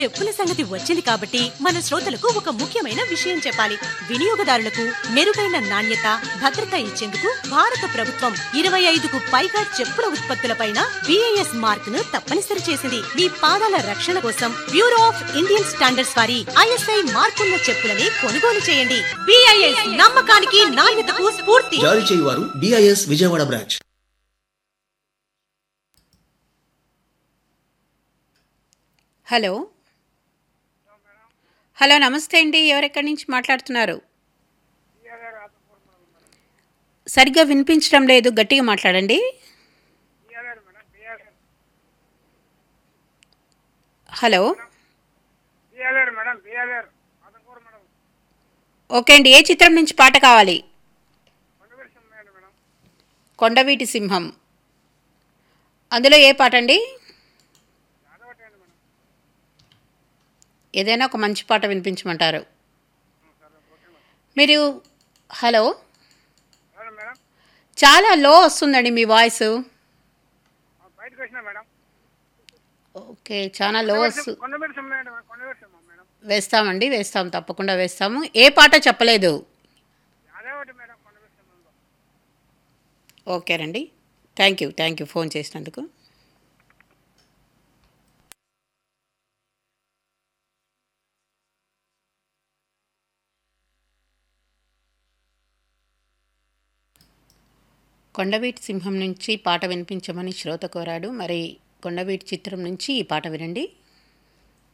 చెప్పుల సంగతి వచ్చింది కాబట్టి మన శ్రోతలకు ఒక ముఖ్యమైన విషయం చెప్పాలి వినియోగదారులకు మెరుగైన నాణ్యత భద్రత ఇచ్చేందుకు భారత ప్రభుత్వం ఇరవై ఐదుకు పైగా చెప్పుల ఉత్పత్తులపైన బిఐఎస్ మార్క్ ను తప్పనిసరి చేసింది మీ పాదాల రక్షణ కోసం బ్యూరో ఆఫ్ ఇండియన్ స్టాండర్డ్స్ వారి ఐఎస్ఐ మార్కున్న చెప్పులని కొనుగోలు చేయండి బిఐఎస్ నమ్మకానికి నాణ్యతకు స్ఫూర్తి జారీ చేయువారు DIS Vijayawada branch hello hello నమస్తే అండి ఎవరెక్కడి నుంచి మాట్లాడుతున్నారు సరిగ్గా వినిపించడం లేదు గట్టిగా మాట్లాడండి హలో బిఆర్ఆర్ మేడం బిఆర్ఆర్ అదనపూర్ మేడం ఓకే అండి ఏ చిత్రం నుంచి పాట కావాలి కొండవీరసం మేడం మేడం కొండవీటి సింహం అందులో ఏ పాట అండి అదొకటండి మేడం ఏదైనా ఒక మంచి పాట వినిపించమంటారు మీరు హలో మేడం మేడం చాలా లో వస్తుందండి మీ వాయిస్ ఆ, బయటకు వచ్చినా మేడం ఓకే చాలా లో వస్తు కొండవీరసం మేడం కొండవీరసం మేడం వేస్తామండి వేస్తాం తప్పకుండా వేస్తాము ఏ పాట చెప్పలేదు అదే ఒకటి మేడం కొండవీరసంలో ఓకేనండి thank you thank you phone చేసినందుకు కొండవీటి సింహం నుంచి పాట వినిపించమని శ్రోత కోరాడు మరి కొండవీటి చిత్రం నుంచి ఈ పాట వినండి